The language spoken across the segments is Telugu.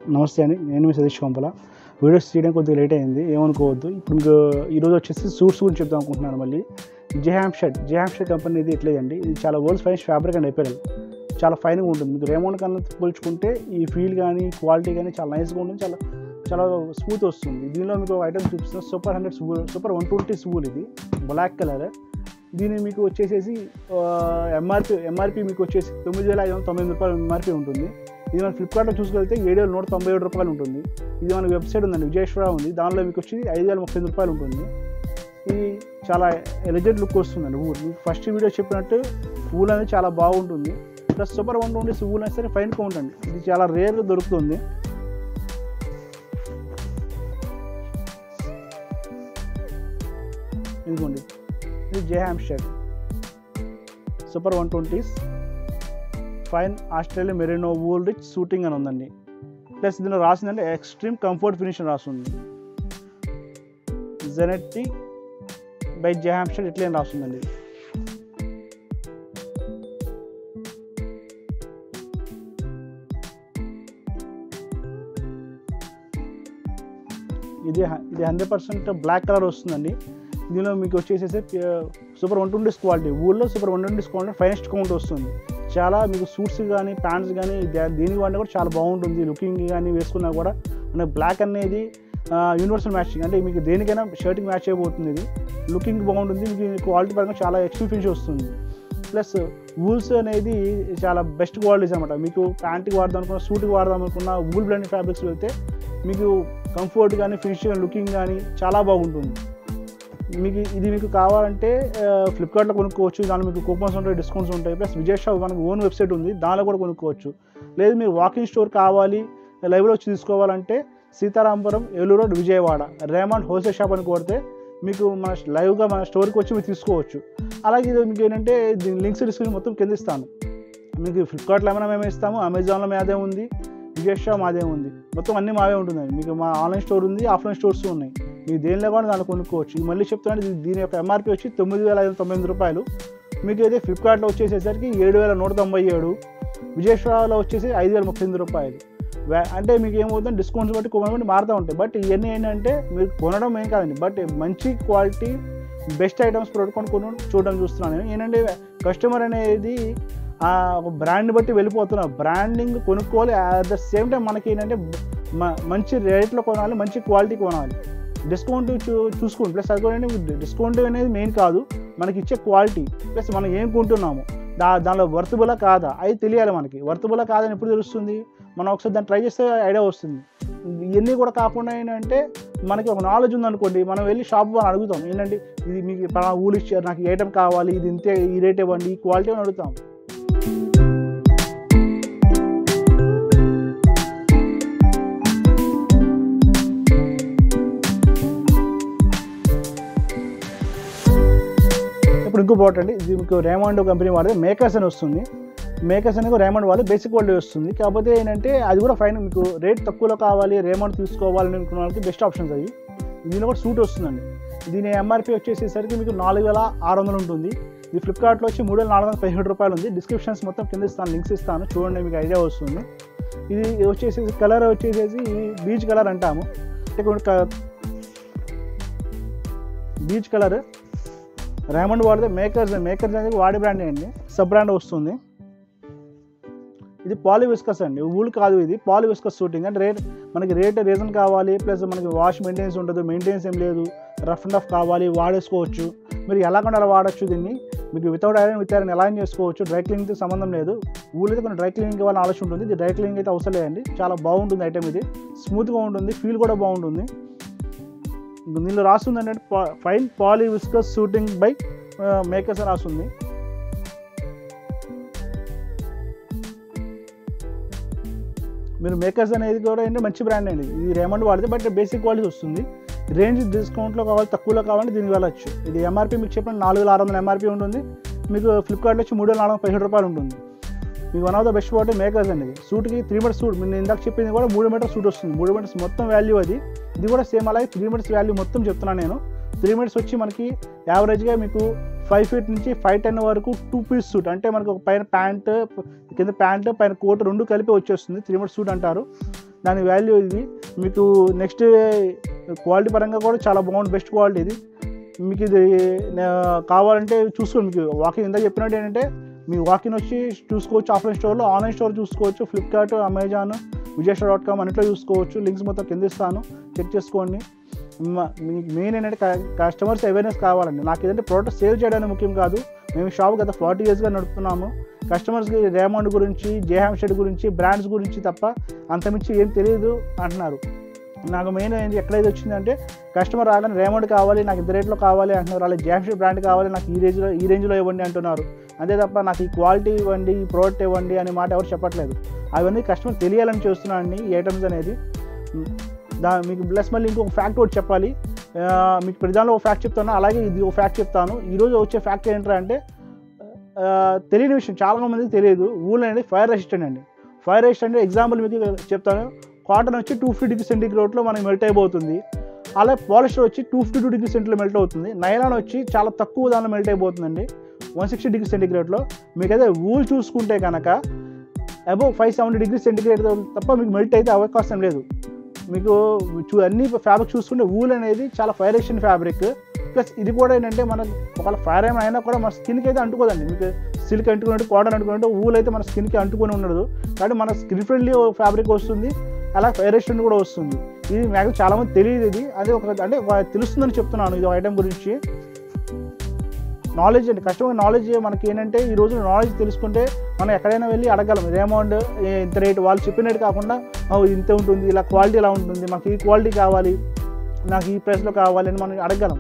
నమస్తే అండి నేను మీ సతీష్ కొంపల వీడియోస్ చేయడం కొద్దిగా లేట్ అయింది ఏమనుకోవద్దు ఇప్పుడు మీకు ఈరోజు వచ్చేసి సూట్స్ గురించి చెప్తాం అనుకుంటున్నాను మళ్ళీ జెహామ్ షర్ట్ జెహామ్ షర్ట్ కంపెనీ ఇది ఎట్లేదండి ఇది చాలా world's finest fabric and apparel చాలా ఫైన్గా ఉంటుంది మీకు రేమౌండ్ కన్నా పోల్చుకుంటే ఈ ఫీల్ కానీ క్వాలిటీ కానీ చాలా నైస్గా ఉంటుంది చాలా చాలా స్మూత్ వస్తుంది దీనిలో మీకు ఐటమ్ చూపిస్తాను సూపర్ హండ్రెడ్ సూల్ సూపర్ వన్ ట్వంటీ సూల్ ఇది బ్లాక్ కలర్ దీని మీకు వచ్చేసేసి ఎంఆర్పి ఎంఆర్పి మీకు వచ్చేసి తొమ్మిది వేల ఐదు వందల తొంభై ఎనిమిది రూపాయలు ఎంఆర్పి ఉంటుంది ఇది మన ఫ్లిప్కార్ట్లో చూసుకెళ్తే ఏడు వేల నూట తొంభై ఏడు రూపాయలు ఉంటుంది ఇది మన వెబ్సైట్ ఉందండి విజయేశ్వర ఉంది దానిలో మీకు వచ్చి ఐదు వేల ముప్పై ఎనిమిది రూపాయలు ఉంటుంది ఇది చాలా ఎలిగెంట్ లుక్ వస్తుందండి ఊరు మీకు ఫస్ట్ వీడియో చెప్పినట్టు ఊల్ అనేది చాలా బాగుంటుంది plus super one twenty wool అయినా సరే ఫైన్ కౌంట్ అండి ఇది చాలా రేర్గా దొరుకుతుంది ఇదిగోండి ఇది J shirt super one twenties fine Australia merino wool rich suiting అని ఉందండి ప్లస్ దీనిలో రాసిందంటే ఎక్స్ట్రీమ్ కంఫర్ట్ ఫినిష్ అని రాస్తుంది జెనెట్టి బై జే షర్ట్ ఇట్లా అని రాస్తుందండి ఇది హ- ఇది హండ్రెడ్ పర్సెంట్ బ్లాక్ కలర్ వస్తుందండి దీనిలో మీకు వచ్చేసేసి సూపర్ వన్ ట్వంటీ క్వాలిటీ ఊళ్ళో super one twenty quality finest count వస్తుంది చాలా మీకు సూట్స్ కానీ ప్యాంట్స్ కానీ దే- దీనికి వాడినా కూడా చాలా బాగుంటుంది లుకింగ్ కానీ వేసుకున్నా కూడా అంటే బ్లాక్ అనేది యూనివర్సల్ మ్యాచింగ్ అంటే మీకు దేనికైనా షర్ట్కి మ్యాచ్ అయిపోతుంది ఇది లుకింగ్ బాగుంటుంది మీకు క్వాలిటీ పరంగా చాలా ఎక్స్ట్రీమ్ ఫినిష్ వస్తుంది ప్లస్ వూల్స్ అనేది చాలా బెస్ట్ క్వాలిటీస్ అనమాట మీకు ప్యాంట్కి వాడదాం అనుకున్న సూట్కి వాడదాం అనుకున్న వూల్ బ్లెండింగ్ ఫ్యాబ్రిక్స్ వెళ్తే మీకు కంఫర్ట్ కానీ ఫినిష్ లుకింగ్ కానీ చాలా బాగుంటుంది మీకు ఇది మీకు కావాలంటే ఫ్లిప్కార్ట్లో కొనుక్కోవచ్చు దానిలో మీకు కూపన్స్ ఉంటాయి డిస్కౌంట్స్ ఉంటాయి ప్లస్ విజయ్ షాప్ మనకు ఓన్ వెబ్సైట్ ఉంది దానిలో కూడా కొనుక్కోవచ్చు లేదు మీరు వాకింగ్ స్టోర్ కావాలి లైవ్లో వచ్చి తీసుకోవాలంటే Sitarampuram Eluru road Vijayawada Raymond wholesale shop అని కొడితే మీకు మన లైవ్గా మన స్టోర్కి వచ్చి మీరు తీసుకోవచ్చు అలాగే ఇది మీకు ఏంటంటే దీని లింక్స్ డిస్క్రిప్షన్ మొత్తం కింద ఇస్తాను మీకు ఫ్లిప్కార్ట్లో ఏమైనా మేమే ఇస్తాము అమెజాన్లో మాదే ఉంది విజయ్ షాప్ మాదే ఉంది మొత్తం అన్నీ మావే ఉంటుందండి మీకు మా ఆన్లైన్ స్టోర్ ఉంది ఆఫ్లైన్ స్టోర్స్ ఉన్నాయి మీకు దేనిలో కూడా దాన్ని కొనుక్కోవచ్చు ఇది మళ్ళీ చెప్తున్నాను ఇది- దీని యొక్క ఎంఆర్పి వచ్చి తొమ్మిది వేల ఐదు వందల తొంభై ఎనిమిది రూపాయలు మీకు అయితే ఫ్లిప్కార్ట్లో వచ్చేసేసరికి ఏడు వేల నూట తొంభై ఏడు విజయశ్వరాలో వచ్చేసి ఐదు వేల ముప్పై ఎనిమిది రూపాయలు వే- అంటే మీకు ఏమవుతుంది డిస్కౌంట్స్ బట్టి కొన్ని బట్టి మారుతూ ఉంటాయి బట్ ఇవన్నీ ఏంటంటే మీరు కొనడం ఏం కాదండి బట్ మంచి క్వాలిటీ బెస్ట్ ఐటమ్స్ ప్రోడక్ట్ కొనుక్కొని చూడడం చూస్తున్నాను నేను ఏంటంటే కస్టమర్ అనేది ఆ ఒక బ్రాండ్ బట్టి వెళ్ళిపోతున్నారు బ్రాండింగ్ కొనుక్కోవాలి అట్ ద సేమ్ టైం మనకి ఏంటంటే మ- మంచి రేట్లో కొనాలి మంచి క్వాలిటీ కొనాలి డిస్కౌంట్ చూ చూసుకోండి ప్లస్ అది కూడా ఏంటంటే డిస్కౌంట్ అనేది మెయిన్ కాదు మనకి ఇచ్చే క్వాలిటీ ప్లస్ మనం ఏం కొంటున్నాము దా దానిలో వర్తబులా కాదా అది తెలియాలి మనకి వర్తబులా కాదని ఎప్పుడు తెలుస్తుంది మనం ఒకసారి దాన్ని ట్రై చేస్తే ఐడియా వస్తుంది ఇవన్నీ కూడా కాకుండా ఏంటంటే మనకి ఒక నాలెడ్జ్ ఉందనుకోండి మనం వెళ్ళి షాప్ అని అడుగుతాం ఏంటంటే ఇది మీకు పలానా ఊళ్ళు ఇచ్చారు నాకు ఈ ఐటమ్ కావాలి ఇది ఇంతే ఈ రేట్ ఇవ్వండి ఈ క్వాలిటీ అని అడుగుతాం ఇప్పుడు ఇంకో బాట్ అండి ఇది మీకు రేమండ్ కంపెనీ వాడితే మేకర్స్ అని వస్తుంది మేకర్స్ అనేది రేమండ్ వాళ్ళు బేసిక్ క్వాలిటీ వస్తుంది కాకపోతే ఏంటంటే అది కూడా ఫైన్ మీకు రేట్ తక్కువలో కావాలి రేమండ్ తీసుకోవాలని అనుకున్న వాళ్ళకి బెస్ట్ ఆప్షన్స్ అవి దీనిలో కూడా సూట్ వస్తుందండి దీని ఎంఆర్పి వచ్చేసేసరికి మీకు నాలుగు వేల ఆరు వందలు ఉంటుంది ఇది ఫ్లిప్కార్ట్లో వచ్చి మూడు వేల నాలుగు వందల పదిహేడు రూపాయలు ఉంది డిస్క్రిప్షన్స్ మొత్తం కింద ఇస్తాను లింక్స్ ఇస్తాను చూడండి మీకు ఐడియా వస్తుంది ఇది వచ్చేసి కలర్ వచ్చేసేసి బీచ్ కలర్ అంటాము అంటే కొన్ని బీచ్ కలర్ రేమండ్ వాడితే మేకర్స్ మేకర్స్ అనేది వాడి బ్రాండ్ అండి సబ్ బ్రాండ్ వస్తుంది ఇది పాలి విస్కస్ అండి ఊలు కాదు ఇది పాలి విస్కస్ షూటింగ్ అంటే రేట్ మనకి రేట్ రీజన్ కావాలి ప్లస్ మనకి వాష్ మెయింటెనెన్స్ ఉండదు మెయింటెనెన్స్ ఏం లేదు రఫ్ అండ్ రఫ్ కావాలి వాడేసుకోవచ్చు మీరు ఎలా కొన్నా అలా వాడచ్చు దీన్ని మీకు వితౌట్ ఐరన్ విత్ ఐరన్ ఎలా చేసుకోవచ్చు డ్రై క్లీనింగ్తో సంబంధం లేదు ఊళ్ళు అయితే కొన్ని డ్రై క్లీనింగ్ ఇవ్వాలని ఆలోచన ఉంటుంది ఇది డ్రై క్లీనింగ్ అయితే అవసరం లేదండి చాలా బాగుంటుంది ఐటమ్ ఇది స్మూత్గా ఉంటుంది ఫీల్ కూడా బాగుంటుంది దీనిలో రాస్తుంది అంటే fine poly viscose suiting by makers అని రాస్తుంది మీరు మేకర్స్ అనేది కూడా ఏంటంటే మంచి బ్రాండ్ అండి ఇది రేమండ్ వాడితే బట్ బేసిక్ క్వాలిటీ వస్తుంది రేంజ్ డిస్కౌంట్లో కావాలి తక్కువలో కావాలంటే దీనికి వెళ్ళచ్చు ఇది ఎంఆర్పి మీకు చెప్పిన నాలుగు వేల ఆరు వందల ఎంఆర్పి ఉంటుంది మీకు ఫ్లిప్కార్ట్లో వచ్చి మూడు వేల నాలుగు వందల పదిహేడు రూపాయలు ఉంటుంది మీకు వన్ ఆఫ్ ద బెస్ట్ వాటి మేకర్స్ అనేది సూట్కి త్రీ మీటర్స్ సూట్ నేను ఇందాక చెప్పింది కూడా మూడు మీటర్స్ సూట్ వస్తుంది మూడు మీటర్స్ మొత్తం వాల్యూ అది ఇది కూడా సేమ్ అలాగే త్రీ మీటర్స్ వాల్యూ మొత్తం చెప్తున్నాను నేను త్రీ మీటర్స్ వచ్చి మనకి యావరేజ్గా మీకు ఫైవ్ ఫీట్ నుంచి ఫైవ్ టెన్ వరకు టూ పీస్ సూట్ అంటే మనకు ఒక పైన ప్యాంట్ కింద ప్యాంట్ పైన కోట్ రెండు కలిపి వచ్చేస్తుంది త్రీ మోడ్ సూట్ అంటారు దాని వాల్యూ ఇది మీకు నెక్స్ట్ క్వాలిటీ పరంగా కూడా చాలా బాగుంది బెస్ట్ క్వాలిటీ ఇది మీకు ఇది నా- కావాలంటే చూసుకోండి మీకు వాకింగ్ ఇందాక చెప్పినట్టు ఏంటంటే మీ వాకింగ్ వచ్చి చూసుకోవచ్చు ఆఫ్లైన్ స్టోర్లో ఆన్లైన్ స్టోర్ చూసుకోవచ్చు Flipkart Amazon Vijay store dot com అన్నిట్లో చూసుకోవచ్చు లింక్స్ మొత్తం కింద ఇస్తాను చెక్ చేసుకోండి మ- మీకు మెయిన్ ఏంటంటే కస్టమర్స్ అవేర్నెస్ కావాలండి నాకు ఏదంటే ప్రోడక్ట్ సేల్ చేయడానికి ముఖ్యం కాదు మేము షాప్ గత ఫార్టీ ఇయర్స్గా నడుపుతున్నాము కస్టమర్స్కి రేమండ్ గురించి జేహామ్ షెడ్ గురించి బ్రాండ్స్ గురించి తప్ప అంతమించి ఏం తెలియదు అంటున్నారు నాకు మెయిన్ ఏంటి ఎక్కడైతే వచ్చిందంటే కస్టమర్ రాగానే రేమండ్ కావాలి నాకు ఇంత రేట్లో కావాలి అంటున్నారు అలాగే జామ్షెడ్ బ్రాండ్ కావాలి నాకు ఈ రేంజ్లో ఈ రేంజ్లో ఇవ్వండి అంటున్నారు అంతే తప్ప నాకు ఈ క్వాలిటీ ఇవ్వండి ఈ ప్రోడక్ట్ ఇవ్వండి అనే మాట ఎవరు చెప్పట్లేదు అవన్నీ కస్టమర్ తెలియాలని చూస్తున్నాను ఈ ఐటమ్స్ అనేది దా మీకు ప్లస్ మళ్ళీ ఇంకొక ఫ్యాక్ట్ ఒకటి చెప్పాలి ఆ, మీకు ప్రధానంలో ఒక ఫ్యాక్ట్ చెప్తాను అలాగే ఇది ఒక ఫ్యాక్ట్ చెప్తాను ఈరోజు వచ్చే ఫ్యాక్ట్ ఏంటంటే అంటే ఆ, తెలియని విషయం చాలా మందికి తెలియదు ఊళ్ళో అనేది ఫైర్ రెసిస్టెంట్ అండి ఫైర్ రెసిస్టెంట్ ఎగ్జాంపుల్ మీకు చెప్తాను కాటన్ వచ్చి టూ ఫిఫ్టీ డిగ్రీ సెంటిగ్రేడ్లో మనకి మెల్ట్ అయిపోతుంది అలాగే పాలిస్టర్ వచ్చి టూ ఫిఫ్టీ టూ డిగ్రీ సెంటిలో మెల్ట్ అవుతుంది నైలాన్ వచ్చి చాలా తక్కువ దానిలో మెల్ట్ అయిపోతుందండి వన్ సిక్స్టీ డిగ్రీ సెంటిగ్రేడ్లో మీకైతే ఊల్ చూసుకుంటే కనుక above five seventy degree centigrade తప్ప మీకు మెల్ట్ అయితే అవకాశం లేదు మీకు చూ అన్ని ఫ్యాబ్రిక్ చూసుకుంటే ఊల్ అనేది చాలా ఫైర్ రెసిస్టెంట్ ఫ్యాబ్రిక్ ప్లస్ ఇది కూడా ఏంటంటే మన ఒకవేళ ఫైర్ ఏమైనా అయినా కూడా మన స్కిన్కి అయితే అంటుకోదండి మీకు సిల్క్ అంటుకున్నట్టు కాటన్ అంటుకున్నట్టు ఊల్ అయితే మన స్కిన్కి అంటుకొని ఉండదు కాబట్టి మన స్కిన్ ఫ్రెండ్లీ ఫ్యాబ్రిక్ వస్తుంది అలా ఫైర్ రెసిస్టెంట్ కూడా వస్తుంది ఇది మ్యాక్సిమం చాలా మంది తెలియదు ఇది అది ఒక అంటే ఒక తెలుస్తుందని చెప్తున్నాను ఇది ఐటమ్ గురించి నాలెడ్జ్ అండి కస్టమర్ నాలెడ్జ్ మనకి ఏంటంటే ఈ రోజు నాలెడ్జ్ తెలుసుకుంటే మనం ఎక్కడైనా వెళ్ళి అడగలం రేమౌండ్ ఇంత రేట్ వాళ్ళు చెప్పినట్టు కాకుండా "ఓ, ఇంత ఉంటుంది ఇలా క్వాలిటీ ఇలా ఉంటుంది మాకు ఈ క్వాలిటీ కావాలి నాకు ఈ ప్రైస్లో కావాలి అని మనం అడగలం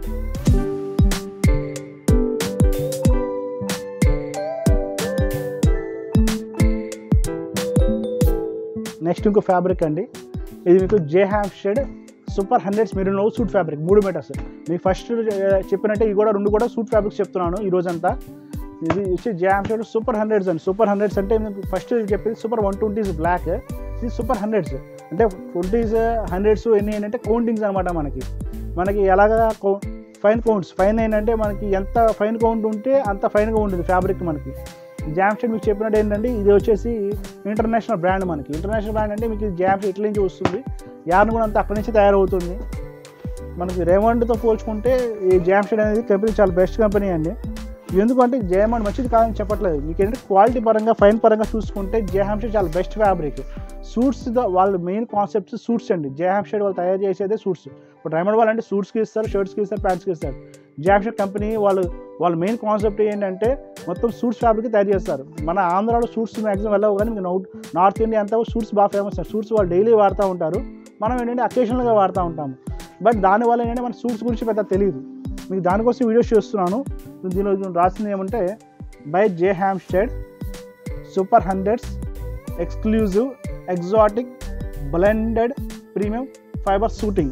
నెక్స్ట్ ఇంకో ఫ్యాబ్రిక్ అండి ఇది మీకు J Hampstead super hundreds మీరు నో సూట్ ఫ్యాబ్రిక్ మూడు మీటర్స్ మీకు ఫస్ట్ చెప్పినట్టే ఇవి కూడా రెండు కూడా సూట్ ఫ్యాబ్రిక్స్ చెప్తున్నాను ఈ రోజంతా ఇది వచ్చి J Hampstead super hundreds అండి సూపర్ హండ్రెడ్స్ అంటే మీకు ఫస్ట్ చెప్పేది సూపర్ వన్ ట్వంటీస్ బ్లాక్ ఇది సూపర్ హండ్రెడ్స్ అంటే ట్వంటీస్ హండ్రెడ్స్ ఎన్ని ఏంటంటే కౌంటింగ్స్ అనమాట మనకి మనకి ఎలాగా ఫైన్ కౌంట్స్ ఫైన్ ఏంటంటే మనకి ఎంత ఫైన్ కౌంట్ ఉంటే అంత ఫైన్గా ఉంటుంది ఫ్యాబ్రిక్ మనకి జామ్ షెడ్ మీకు చెప్పినట్టు ఏంటంటే ఇది వచ్చేసి ఇంటర్నేషనల్ బ్రాండ్ మనకి ఇంటర్నేషనల్ బ్రాండ్ అంటే మీకు జామ్ షెడ్ ఇట్ల నుంచి వస్తుంది యార్న్ కూడా అంతా అక్కడి నుంచి తయారవుతుంది మనకి రేమండ్తో పోల్చుకుంటే ఈ జామ్ షెడ్ అనేది కంపెనీ చాలా బెస్ట్ కంపెనీ అండి ఎందుకంటే జయమండ్ మంచిది కాదని చెప్పట్లేదు మీకు ఏంటంటే క్వాలిటీ పరంగా ఫైన్ పరంగా చూసుకుంటే జయహామ్ షెడ్ చాలా బెస్ట్ ఫ్యాబ్రిక్ సూట్స్ వాళ్ళ మెయిన్ కాన్సెప్ట్స్ సూట్స్ అండి జయహామ్ షెడ్ వాళ్ళు తయారు చేసేదే సూట్స్ ఇప్పుడు రైమండ్ వాళ్ళు అంటే సూట్స్కి ఇస్తారు షర్ట్స్కి ఇస్తారు ప్యాంట్స్కి ఇస్తారు జయామ్ షెడ్ కంపెనీ వాళ్ళు వాళ్ళ మెయిన్ కాన్సెప్ట్ ఏంటంటే మొత్తం సూట్స్ ఫ్యాబ్రిక్ తయారు చేస్తారు మన ఆంధ్రాలో సూట్స్ మ్యాక్సిమం వెళ్ళవు కానీ మీకు నౌట్ నార్త్ ఇండియా అంతా సూట్స్ బాగా ఫేమస్ సూట్స్ వాళ్ళు డైలీ వాడుతూ ఉంటారు మనం ఏంటంటే అకేషనల్గా వాడుతూ ఉంటాము బట్ దానివల్ల ఏంటంటే మన సూట్స్ గురించి పెద్ద తెలియదు మీకు దానికోసం వీడియోస్ చేస్తున్నాను దీనిలో దీనిలో రాసింది ఏమంటే by J Hampstead super hundreds exclusive exotic blended premium fibre suiting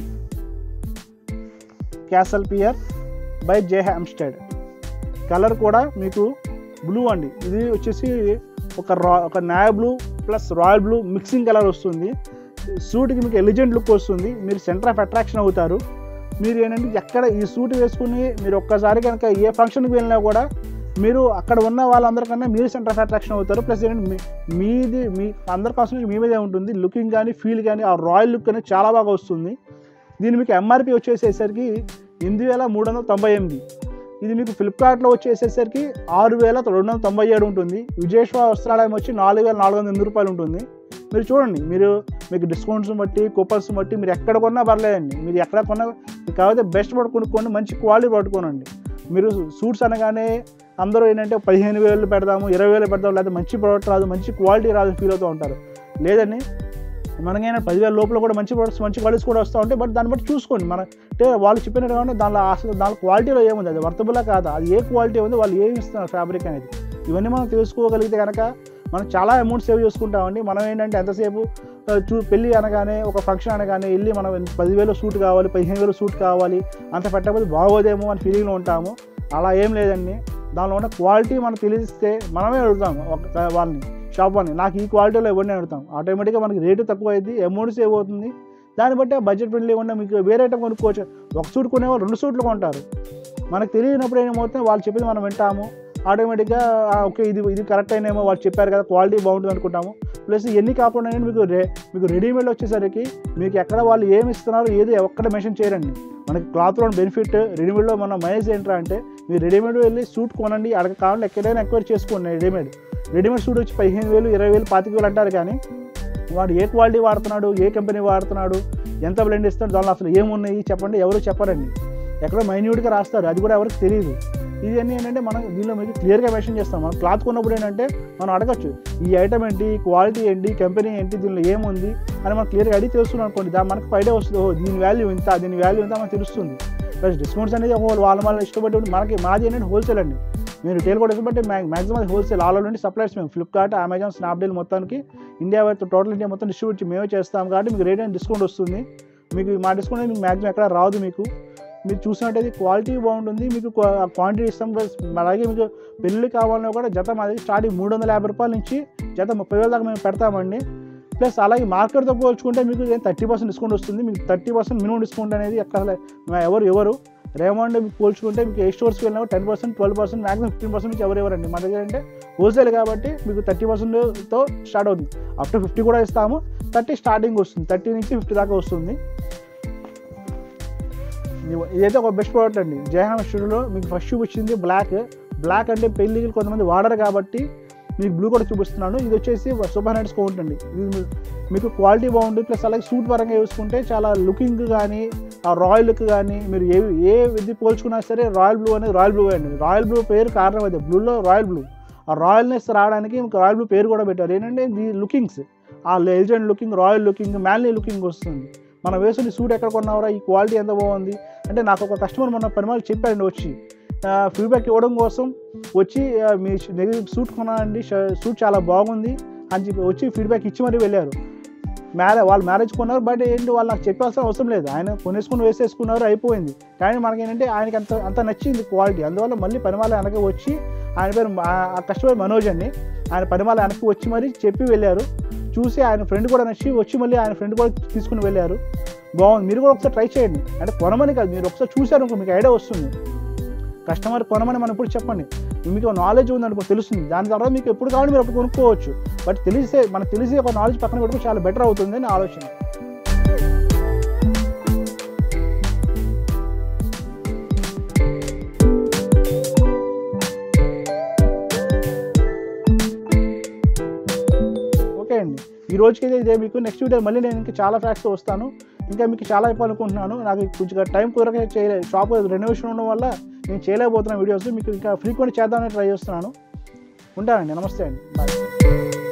castle pier by J Hampstead colour కూడా మీకు బ్లూ అండి ఇది వచ్చేసి ఒక రా ఒక నాయ blue plus royal blue mixing colour వస్తుంది సూట్కి మీకు ఎలిజెంట్ లుక్ వస్తుంది మీరు సెంటర్ ఆఫ్ అట్రాక్షన్ అవుతారు మీరు ఏంటంటే ఎక్కడ ఈ సూట్ వేసుకుని మీరు ఒక్కసారి కనుక ఏ ఫంక్షన్కి వెళ్ళినా కూడా మీరు అక్కడ ఉన్న వాళ్ళందరికన్నా మీరు సెంటర్ ఆఫ్ అట్రాక్షన్ అవుతారు ప్లస్ ఏంటంటే మీ- మీది మీ అందరి కాన్సన్ట్రేషన్ మీ మీదే ఉంటుంది లుకింగ్ కానీ ఫీల్ కానీ ఆ రాయల్ లుక్ అనేది చాలా బాగా వస్తుంది దీని మీకు ఎంఆర్పి వచ్చేసేసరికి ఎనిమిది వేల మూడు వందల తొంభై ఎనిమిది ఇది మీకు ఫ్లిప్కార్ట్లో వచ్చేసేసరికి ఆరు వేల రెండు వందల తొంభై ఏడు ఉంటుంది విజయేశ్వర వస్త్రాలయం వచ్చి నాలుగు వేల నాలుగు వందల ఎనిమిది రూపాయలు ఉంటుంది మీరు చూడండి మీరు మీకు డిస్కౌంట్స్ బట్టి కూపన్స్ బట్టి మీరు ఎక్కడ కొన్నా పర్లేదండి మీరు ఎక్కడ కొన్నా మీకు కాకపోతే బెస్ట్ ప్రోడక్ట్ కొనుక్కోండి మంచి క్వాలిటీ పట్టుకోనండి మీరు సూట్స్ అనగానే అందరూ ఏంటంటే పదిహేను వేలు పెడదాము ఇరవై వేలు పెడదాము లేదా మంచి ప్రోడక్ట్ రాదు మంచి క్వాలిటీ రాదు ఫీల్ అవుతూ ఉంటారు లేదండి మనకైనా పదివేల లోపల కూడా మంచి ప్రొడక్ట్స్ మంచి క్వాలిటీస్ కూడా వస్తూ ఉంటాయి బట్ దాన్ని బట్టి చూసుకోండి మన అంటే వాళ్ళు చెప్పినట్టు కానీ దానిలో అసలు దాని క్వాలిటీలో ఏముంది అది వర్తబులా కాదా అది ఏ క్వాలిటీ ఉంది వాళ్ళు ఏమి ఇస్తున్నారు ఫ్యాబ్రిక్ అనేది ఇవన్నీ మనం తెలుసుకోగలిగితే కనుక మనం చాలా అమౌంట్ సేవ్ చేసుకుంటామండి మనం ఏంటంటే ఎంతసేపు ఆ, చూ పెళ్ళి అనగానే ఒక ఫంక్షన్ అనగానే వెళ్ళి మనం పదివేలు సూట్ కావాలి పదిహేను వేలు సూట్ కావాలి అంత పెట్టకపోతే బాగోదేమో అని ఫీలింగ్లో ఉంటాము అలా ఏం లేదండి దానిలో ఉన్న క్వాలిటీ మనకు తెలిస్తే మనమే అడుగుతాం ఒక వాళ్ళని షాప్ వాళ్ళని నాకు ఈ క్వాలిటీలో ఇవ్వండి అని అడుగుతాం ఆటోమేటిక్గా మనకి రేటు తక్కువ అయింది అమౌంట్ సేవ్ అవుతుంది దాన్ని బట్టి ఆ బడ్జెట్ ఫ్రెండ్లీ ఉన్న మీకు వేరే ఐటమ్ కొనుక్కోవచ్చు ఒక సూట్ కొనేవాళ్ళు రెండు సూట్లు కొంటారు మనకు తెలియనప్పుడు ఏమవుతుంది వాళ్ళు చెప్పింది మనం వింటాము ఆటోమేటిక్గా ఆ, ఓకే ఇది ఇది కరెక్ట్ అయినేమో వాళ్ళు చెప్పారు కదా క్వాలిటీ బాగుంటుంది అనుకుంటాము ప్లస్ ఎన్ని కాకుండా మీకు రే మీకు రెడీమేడ్ వచ్చేసరికి మీకు ఎక్కడ వాళ్ళు ఏమి ఇస్తున్నారు ఏది ఒక్కడ మెన్షన్ చేయరండి మనకి క్లాత్లో బెనిఫిట్ రెడీమేడ్లో మన మైనస్ ఏంట్రా అంటే మీరు రెడీమేడ్ వెళ్ళి సూట్ కొనండి అక్కడ కావాలంటే ఎక్కడైనా ఎంక్వైరీ చేసుకోండి రెడీమేడ్ రెడీమేడ్ సూట్ వచ్చి పదిహేను వేలు ఇరవై వేలు పాతిక వేలు అంటారు కానీ వాడు ఏ క్వాలిటీ వాడుతున్నాడు ఏ కంపెనీ వాడుతున్నాడు ఎంత బ్లెండ్ ఇస్తున్నాడు దానిలో అసలు ఏమున్నాయి చెప్పండి ఎవరు చెప్పరండి ఎక్కడో మైన్యూట్గా రాస్తారు అది కూడా ఎవరికి తెలియదు ఇది అన్నీ ఏంటంటే మనం దీనిలో మీకు క్లియర్గా మెన్షన్ చేస్తాం మనం క్లాత్ కొన్నప్పుడు ఏంటంటే మనం అడగచ్చు ఈ ఐటమ్ ఏంటి క్వాలిటీ ఏంటి కంపెనీ ఏంటి దీనిలో ఏముంది అని మనం క్లియర్గా అడిగి తెలుస్తున్నాం అనుకోండి దాని మనకు ఐడియా వస్తుంది ఓ దీని వాల్యూ ఇంత దీని వాల్యూ ఇంత మనకు తెలుస్తుంది ప్లస్ డిస్కౌంట్స్ అనేది ఒక వాళ్ళ వాళ్ళ ఇష్టపడి ఉంటుంది. మనకి మాది ఏంటంటే హోల్సేల్ అండి మీరు రిటైల్ కూడా ఇష్టపడి మ్యాక్సిమం అది హోల్సేల్ ఆల్ నుండి సప్లైస్ మేము ఫ్లిప్కార్ట్ అమెజాన్ స్నాప్డీల్ మొత్తానికి ఇండియా వైపు టోటల్ ఇండియా మొత్తం డిస్ట్రిబ్యూట్ మేమే చేస్తాం కాబట్టి మీకు రేట్ అనేది డిస్కౌంట్ వస్తుంది మీకు మా డిస్కౌంట్ అనేది మీకు మ్యాక్సిమం ఎక్కడ రాదు మీకు మీరు చూసినట్టయితే క్వాలిటీ బాగుంటుంది మీకు క్వాంటిటీ ఇస్తాం ప్లస్ అలాగే మీకు పెళ్ళి కావాలన్నా కూడా జత మాది స్టార్టింగ్ మూడు వందల యాభై రూపాయల నుంచి జత ముప్పై వేల దాకా మేము పెడతామండి ప్లస్ అలాగే మార్కెట్తో పోల్చుకుంటే మీకు థర్టీ పర్సెంట్ డిస్కౌంట్ వస్తుంది మీకు థర్టీ పర్సెంట్ మినిమం డిస్కౌంట్ అనేది ఎక్కడ ఎవరు ఎవరు రేమండ్ మీకు పోల్చుకుంటే మీకు ఏ స్టోర్స్కి వెళ్ళినా ten percent twelve percent maximum fifteen percent నుంచి ఎవరు ఎవరండి మా దగ్గర అంటే హోల్సేల్ కాబట్టి మీకు థర్టీ పర్సెంట్తో స్టార్ట్ అవుతుంది అప్ టు ఫిఫ్టీ కూడా ఇస్తాము థర్టీ స్టార్టింగ్ వస్తుంది థర్టీ నుంచి ఫిఫ్టీ దాకా వస్తుంది ఇది- ఇదైతే ఒక బెస్ట్ ప్రోడక్ట్ అండి జయహాన్ స్టూడియోలో మీకు ఫస్ట్ చూపించింది బ్లాక్ బ్లాక్ అంటే పెళ్ళికి కొంతమంది వాడరు కాబట్టి మీకు బ్లూ కూడా చూపిస్తున్నాను ఇది వచ్చేసి సూపర్ నైట్స్ కౌంట్ అండి ఇది మీ- మీకు క్వాలిటీ బాగుంటుంది ప్లస్ అలాగే సూట్ పరంగా చూసుకుంటే చాలా లుకింగ్ కానీ ఆ రాయల్ లుక్ కానీ మీరు ఏ ఏ ఇది పోల్చుకున్నా సరే రాయల్ బ్లూ అనేది రాయల్ బ్లూ అండి రాయల్ బ్లూ పేరు కారణం అదే బ్లూలో రాయల్ బ్లూ ఆ రాయల్నెస్ రావడానికి మీకు రాయల్ బ్లూ పేరు కూడా పెట్టారు ఏంటంటే ది లుకింగ్స్ ఆ legend looking royal looking manly looking వస్తుంది మనం వేసుకుని సూట్ ఎక్కడ కొన్నావురా ఈ క్వాలిటీ ఎంత బాగుంది అంటే నాకు ఒక కస్టమర్ మొన్న పరిమాణం చెప్పారండి వచ్చి ఫీడ్బ్యాక్ ఇవ్వడం కోసం వచ్చి ఆ, మీ నెగిటివ్ సూట్ కొన్నానండి సూట్ చాలా బాగుంది అని చెప్పి వచ్చి ఫీడ్బ్యాక్ ఇచ్చి మరీ వెళ్ళారు మ్యారేజ్ వాళ్ళు మ్యారేజ్ కొన్నారు బట్ ఏంటి వాళ్ళు నాకు చెప్పాల్సిన అవసరం లేదు ఆయన కొనేసుకుని వేసేసుకున్నారు అయిపోయింది కానీ మనకి ఏంటంటే ఆయనకి అంత అంత నచ్చింది క్వాలిటీ అందువల్ల మళ్ళీ పనిమాల వెనక వచ్చి ఆయన పేరు ఆ- ఆ కస్టమర్ మనోజ్ అండి ఆయన పనిమాల వెనక్కి వచ్చి మరీ చెప్పి వెళ్ళారు చూసి ఆయన ఫ్రెండ్ కూడా నచ్చి వచ్చి మళ్ళీ ఆయన ఫ్రెండ్ కూడా తీసుకుని వెళ్ళారు బాగుంది మీరు కూడా ఒకసారి ట్రై చేయండి అంటే కొనమని కాదు మీరు ఒకసారి చూసారు అనుకో మీకు ఐడియా వస్తుంది కస్టమర్ కొనమని మనం ఇప్పుడు చెప్పండి మీకు నాలెడ్జ్ ఉందనుకో తెలుస్తుంది దాని తర్వాత మీకు ఎప్పుడు కావాలి మీరు అప్పుడు కొనుక్కోవచ్చు బట్ తెలిసే మనకు తెలిసి ఒక నాలెడ్జ్ పక్కన పెట్టుకో చాలా బెటర్ అవుతుంది అని ఆలోచన ఓకే అండి ఈ రోజుకైతే ఇదే మీకు నెక్స్ట్ వీడియో మళ్ళీ నేను ఇంకా చాలా ఫ్యాక్ట్స్ వస్తాను ఇంకా మీకు చాలా చెప్పాలనుకుంటున్నాను నాకు కొంచెం టైం కుదరక చేయలేదు షాప్ రెనోవేషన్ ఉండడం వల్ల నేను చేయలేకపోతున్న వీడియోస్ మీకు ఇంకా ఫ్రీక్వెంట్ చేద్దామని ట్రై చేస్తున్నాను ఉంటానండి నమస్తే అండి బాయ్